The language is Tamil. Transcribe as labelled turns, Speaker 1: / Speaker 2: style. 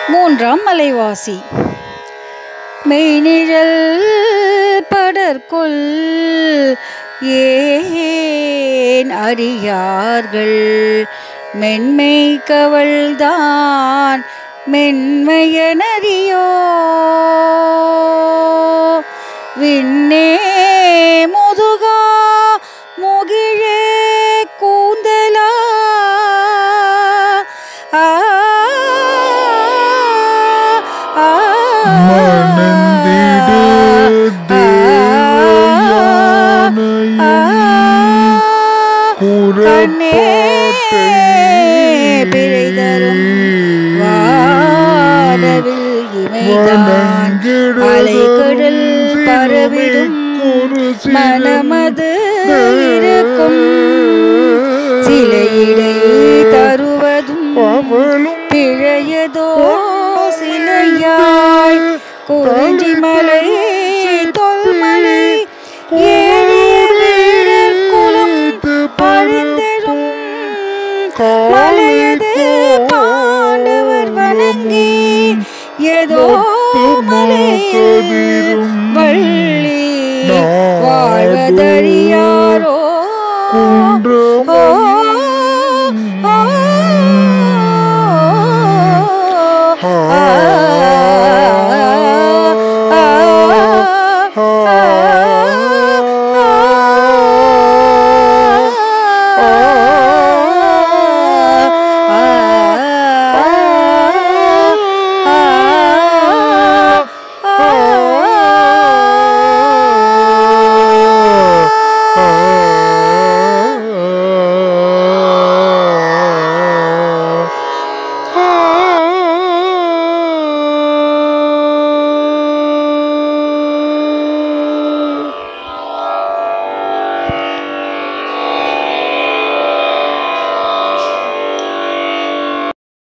Speaker 1: மூன்றாம் மலைவாசி மெய்நிழல் படற்கொள் ஏன் அறியார்கள் மென்மை கவள்தான் மென்மையனறியோ விண்ணே முதுகா முகிழே கூந்தலா ஆ ஆ
Speaker 2: மணந்திடு தேவயானையின்
Speaker 1: கண்ணே பிழை தரும் வானவில் இமைதான் அலைகடல் பரவிடும் மனமது இருக்கும் சிலையிடை தருவதும் பிழையதோ சிலையாய் குறிஞ்சி மலை தொல்மலை ஏழிய வீரர் குலம் பழிந்தெழும் மலையது பாண்டவர் வணங்கி ஏதோ மலையில் வள்ளி வாழ்வதறியாரோ
Speaker 2: குன்ற